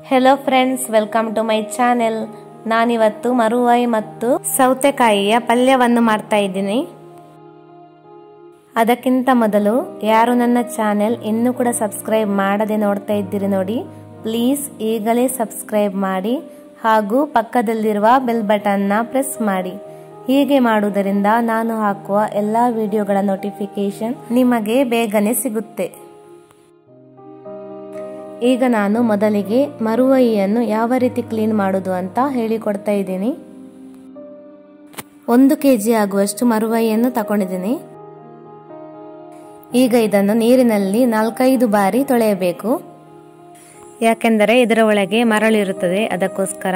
hello friends welcome to my channel ನಾನಿವತ್ತು ಮರುವಾಯಿ ಮತ್ತು ಸೌತೆಕಾಯಿಯ ಪಲ್ಯವನ್ನು ಮಾಡ್ತಾ ಇದ್ದೀನಿ ಅದಕ್ಕಿಂತ ಮೊದಲು ಯಾರು ನನ್ನ ಚಾನೆಲ್ ಇನ್ನೂ ಕೂಡ ಸಬ್ಸ್ಕ್ರೈಬ್ ಮಾಡದೆ ನೋಡ್ತಾ ಇದ್ದೀರಿ ನೋಡಿ ಪ್ಲೀಸ್ ಈಗಲೇ ಸಬ್ಸ್ಕ್ರೈಬ್ ಮಾಡಿ ಹಾಗೂ ಪಕ್ಕದಲ್ಲಿರುವ ಬೆಲ್ ಬಟನ್ನ ಪ್ರೆಸ್ ಮಾಡಿ ಹೀಗೆ ಮಾಡುವುದರಿಂದ ನಾನು ಹಾಕುವ ಎಲ್ಲ ವಿಡಿಯೋಗಳ ನೋಟಿಫಿಕೇಶನ್ ನಿಮಗೆ ಬೇಗನೆ ಸಿಗುತ್ತೆ ಈಗ ನಾನು ಮೊದಲಿಗೆ ಮರುವೈಯನ್ನು ಯಾವ ರೀತಿ ಕ್ಲೀನ್ ಮಾಡೋದು ಅಂತ ಹೇಳಿಕೊಡ್ತಾ ಇದ್ದೀನಿ ಒಂದು ಕೆ ಜಿ ಆಗುವಷ್ಟು ಮರುವೈಯನ್ನು ತಗೊಂಡಿದ್ದೀನಿ ಈಗ ಇದನ್ನು ನೀರಿನಲ್ಲಿ ನಾಲ್ಕೈದು ಬಾರಿ ತೊಳೆಯಬೇಕು ಯಾಕೆಂದರೆ ಇದರ ಒಳಗೆ ಮರಳಿರುತ್ತದೆ ಅದಕ್ಕೋಸ್ಕರ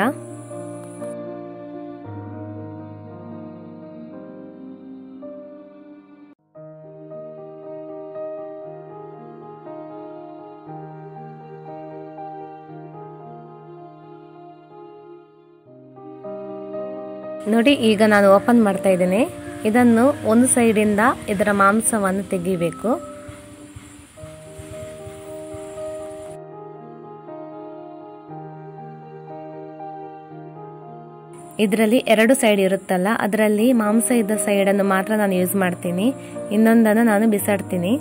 ನೋಡಿ ಈಗ ನಾನು ಓಪನ್ ಮಾಡ್ತಾ ಇದ್ದೇನೆ ಇದನ್ನು ಒಂದು ಸೈಡಿಂದ ಇದರ ಮಾಂಸವನ್ನು ತೆಗಿಬೇಕು ಇದರಲ್ಲಿ ಎರಡು ಸೈಡ್ ಇರುತ್ತಲ್ಲ ಅದರಲ್ಲಿ ಮಾಂಸ ಇದ್ದ ಸೈಡನ್ನು ಮಾತ್ರ ನಾನು ಯೂಸ್ ಮಾಡ್ತೀನಿ ಇನ್ನೊಂದನ್ನು ನಾನು ಬಿಸಾಡ್ತೀನಿ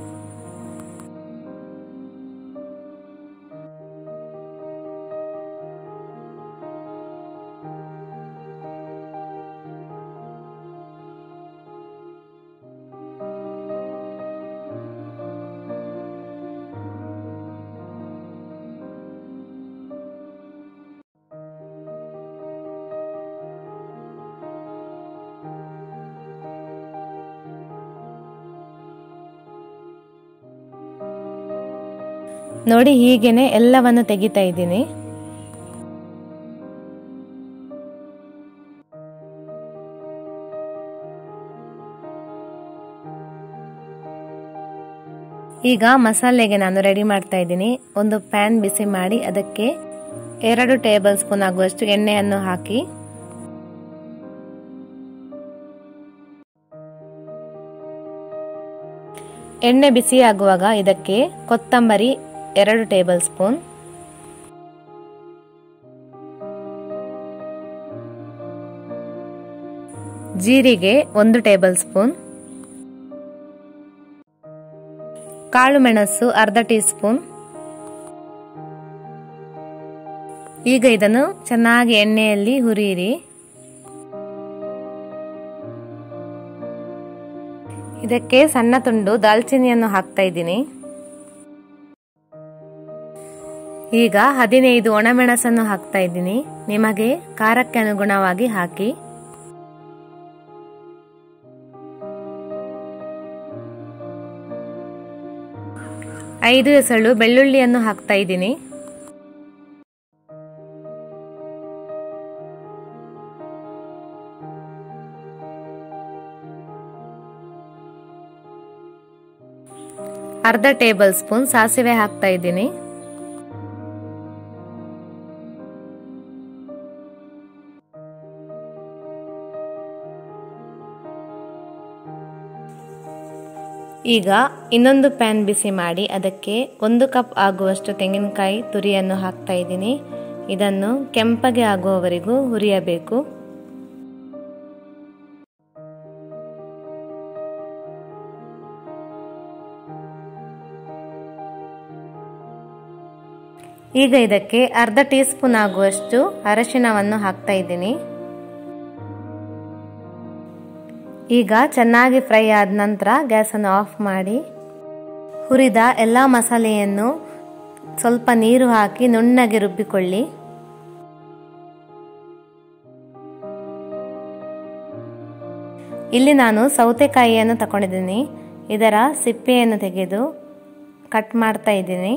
ನೋಡಿ ಹೀಗೇನೆ ಎಲ್ಲವನ್ನು ತೆಗಿತಾ ಇದ್ದೀನಿ ಈಗ ಮಸಾಲೆಗೆ ನಾನು ರೆಡಿ ಮಾಡ್ತಾ ಇದ್ದೀನಿ ಒಂದು ಪ್ಯಾನ್ ಬಿಸಿ ಮಾಡಿ ಅದಕ್ಕೆ ಎರಡು ಟೇಬಲ್ ಸ್ಪೂನ್ ಆಗುವಷ್ಟು ಎಣ್ಣೆಯನ್ನು ಹಾಕಿ ಎಣ್ಣೆ ಬಿಸಿ ಆಗುವಾಗ ಇದಕ್ಕೆ ಕೊತ್ತಂಬರಿ ಎರಡು ಟೇಬಲ್ ಸ್ಪೂನ್ ಜೀರಿಗೆ ಒಂದು ಟೇಬಲ್ ಸ್ಪೂನ್ ಕಾಳು ಮೆಣಸು ಅರ್ಧ ಟೀ ಸ್ಪೂನ್ ಈಗ ಇದನ್ನು ಚೆನ್ನಾಗಿ ಎಣ್ಣೆಯಲ್ಲಿ ಹುರಿಯಿರಿ ಇದಕ್ಕೆ ಸಣ್ಣ ತುಂಡು ದಾಲ್ಚಿನಿಯನ್ನು ಹಾಕ್ತಾ ಇದ್ದೀನಿ ಈಗ ಹದಿನೈದು ಒಣಮೆಣಸನ್ನು ಹಾಕ್ತಾ ಇದ್ದೀನಿ ನಿಮಗೆ ಖಾರಕ್ಕೆ ಅನುಗುಣವಾಗಿ ಹಾಕಿ ಐದು ಎಸಳು ಬೆಳ್ಳುಳ್ಳಿಯನ್ನು ಹಾಕ್ತಾ ಇದ್ದೀನಿ ಅರ್ಧ ಟೇಬಲ್ ಸ್ಪೂನ್ ಸಾಸಿವೆ ಹಾಕ್ತಾ ಇದ್ದೀನಿ ಈಗ ಇನ್ನೊಂದು ಪ್ಯಾನ್ ಬಿಸಿ ಮಾಡಿ ಅದಕ್ಕೆ ಒಂದು ಕಪ್ ಆಗುವಷ್ಟು ತೆಂಗಿನಕಾಯಿ ತುರಿಯನ್ನು ಹಾಕ್ತಾ ಇದ್ದೀನಿ ಇದನ್ನು ಕೆಂಪಗೆ ಆಗುವವರೆಗೂ ಹುರಿಯಬೇಕು ಈಗ ಇದಕ್ಕೆ ಅರ್ಧ ಟೀ ಸ್ಪೂನ್ ಆಗುವಷ್ಟು ಅರಶಿನವನ್ನು ಹಾಕ್ತಾ ಇದ್ದೀನಿ ಈಗ ಚೆನ್ನಾಗಿ ಫ್ರೈ ಆದ ನಂತರ ಗ್ಯಾಸನ್ನು ಆಫ್ ಮಾಡಿ ಹುರಿದ ಎಲ್ಲ ಮಸಾಲೆಯನ್ನು ಸ್ವಲ್ಪ ನೀರು ಹಾಕಿ ನುಣ್ಣಗೆ ರುಬ್ಬಿಕೊಳ್ಳಿ ಇಲ್ಲಿ ನಾನು ಸೌತೆಕಾಯಿಯನ್ನು ತಗೊಂಡಿದ್ದೀನಿ ಇದರ ಸಿಪ್ಪೆಯನ್ನು ತೆಗೆದು ಕಟ್ ಮಾಡ್ತಾ ಇದ್ದೀನಿ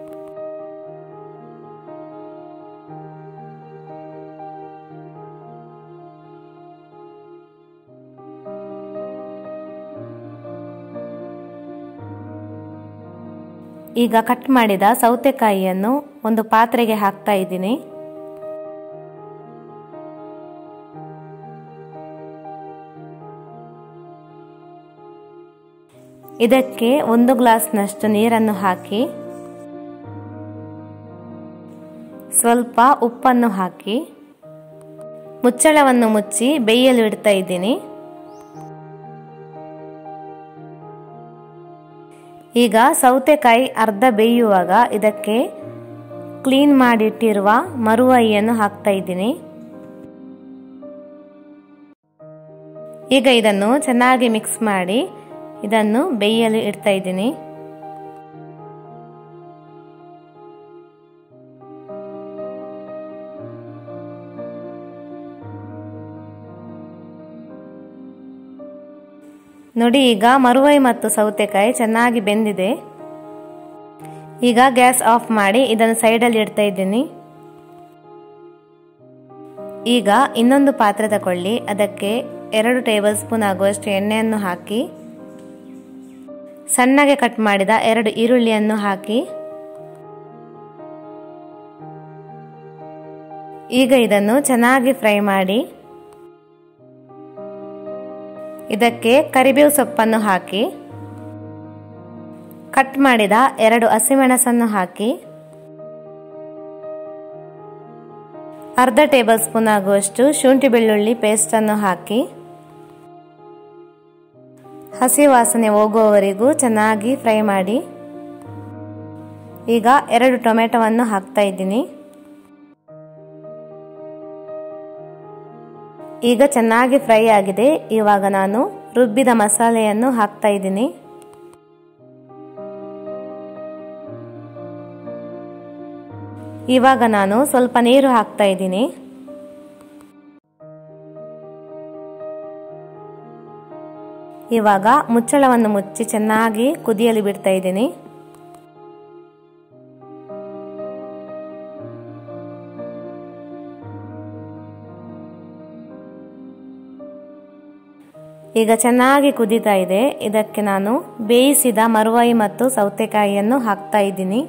ಈಗ ಕಟ್ ಮಾಡಿದ ಸೌತೆಕಾಯಿಯನ್ನು ಒಂದು ಪಾತ್ರೆಗೆ ಹಾಕ್ತಾ ಇದ್ದೀನಿ ಇದಕ್ಕೆ ಒಂದು ಗ್ಲಾಸ್ನಷ್ಟು ನೀರನ್ನು ಹಾಕಿ ಸ್ವಲ್ಪ ಉಪ್ಪನ್ನು ಹಾಕಿ ಮುಚ್ಚಳವನ್ನು ಮುಚ್ಚಿ ಬೇಯಲು ಇಡ್ತಾ ಇದ್ದೀನಿ ಈಗ ಸೌತೆಕಾಯಿ ಅರ್ಧ ಬೇಯುವಾಗ ಇದಕ್ಕೆ ಕ್ಲೀನ್ ಮಾಡಿಟ್ಟಿರುವ ಮರುವೈಯನ್ನು ಹಾಕ್ತಾ ಇದ್ದೀನಿ ಈಗ ಇದನ್ನು ಚೆನ್ನಾಗಿ ಮಿಕ್ಸ್ ಮಾಡಿ ಇದನ್ನು ಬೇಯಲು ಇಡ್ತಾ ಇದ್ದೀನಿ ನೋಡಿ ಈಗ ಮರುವೈ ಮತ್ತು ಸೌತೆಕಾಯಿ ಚೆನ್ನಾಗಿ ಬೆಂದಿದೆ ಈಗ ಗ್ಯಾಸ್ ಆಫ್ ಮಾಡಿ ಇದನ್ನು ಸೈಡಲ್ಲಿ ಇಡ್ತಾ ಇದ್ದೀನಿ ಈಗ ಇನ್ನೊಂದು ಪಾತ್ರೆ ತಗೊಳ್ಳಿ ಅದಕ್ಕೆ ಎರಡು ಟೇಬಲ್ ಸ್ಪೂನ್ ಆಗುವಷ್ಟು ಎಣ್ಣೆಯನ್ನು ಹಾಕಿ ಸಣ್ಣಗೆ ಕಟ್ ಮಾಡಿದ ಎರಡು ಈರುಳ್ಳಿಯನ್ನು ಹಾಕಿ ಈಗ ಇದನ್ನು ಚೆನ್ನಾಗಿ ಫ್ರೈ ಮಾಡಿ ಇದಕ್ಕೆ ಕರಿಬೇವು ಸೊಪ್ಪನ್ನು ಹಾಕಿ ಕಟ್ ಮಾಡಿದ ಎರಡು ಹಸಿಮೆಣಸನ್ನು ಹಾಕಿ ಅರ್ಧ ಟೇಬಲ್ ಸ್ಪೂನ್ ಆಗುವಷ್ಟು ಶುಂಠಿ ಬೆಳ್ಳುಳ್ಳಿ ಪೇಸ್ಟನ್ನು ಹಾಕಿ ಹಸಿ ವಾಸನೆ ಹೋಗುವವರೆಗೂ ಚೆನ್ನಾಗಿ ಫ್ರೈ ಮಾಡಿ ಈಗ ಎರಡು ಟೊಮೆಟೊವನ್ನು ಹಾಕ್ತಾ ಇದ್ದೀನಿ ಈಗ ಚೆನ್ನಾಗಿ ಫ್ರೈ ಆಗಿದೆ ಇವಾಗ ನಾನು ರುಬ್ಬಿದ ಮಸಾಲೆಯನ್ನು ಹಾಕ್ತಾ ಇದ್ದೀನಿ ಇವಾಗ ನಾನು ಸ್ವಲ್ಪ ನೀರು ಹಾಕ್ತಾ ಇದ್ದೀನಿ ಇವಾಗ ಮುಚ್ಚಳವನ್ನು ಮುಚ್ಚಿ ಚೆನ್ನಾಗಿ ಕುದಿಯಲು ಬಿಡ್ತಾ ಇದ್ದೀನಿ ಈಗ ಚೆನ್ನಾಗಿ ಕುದೀತಾ ಇದೆ ಇದಕ್ಕೆ ನಾನು ಬೇಯಿಸಿದ ಮರುವಾಯಿ ಮತ್ತು ಸೌತೆಕಾಯಿಯನ್ನು ಹಾಕ್ತಾ ಇದ್ದೀನಿ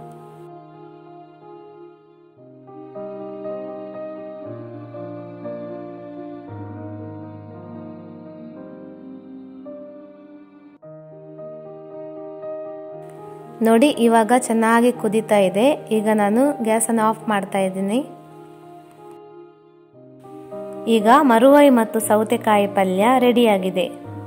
ನೋಡಿ ಇವಾಗ ಚೆನ್ನಾಗಿ ಕುದೀತಾ ಇದೆ ಈಗ ನಾನು ಗ್ಯಾಸನ್ನು ಆಫ್ ಮಾಡ್ತಾ ಇದ್ದೀನಿ ಈಗ ಮರುವೈ ಮತ್ತು ಸೌತೆಕಾಯಿ ಪಲ್ಯ ರೆಡಿಯಾಗಿದೆ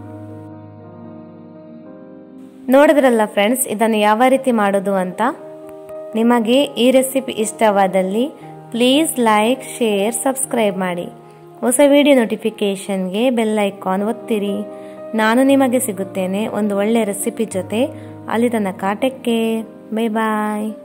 ನೋಡಿದ್ರಲ್ಲ ಫ್ರೆಂಡ್ಸ್ ಇದನ್ನು ಯಾವ ರೀತಿ ಮಾಡೋದು ಅಂತ ನಿಮಗೆ ಈ ರೆಸಿಪಿ ಇಷ್ಟವಾದಲ್ಲಿ ಪ್ಲೀಸ್ ಲೈಕ್ ಶೇರ್ ಸಬ್ಸ್ಕ್ರೈಬ್ ಮಾಡಿ ಹೊಸ ವಿಡಿಯೋ ನೋಟಿಫಿಕೇಷನ್ಗೆ ಬೆಲ್ ಐಕಾನ್ ಒತ್ತಿರಿ ನಾನು ನಿಮಗೆ ಸಿಗುತ್ತೇನೆ ಒಂದು ಒಳ್ಳೆ ರೆಸಿಪಿ ಜೊತೆ ಅಲ್ಲಿ ತನಕ ಟೇಕ್ ಕೇರ್ ಬೈ ಬಾಯ್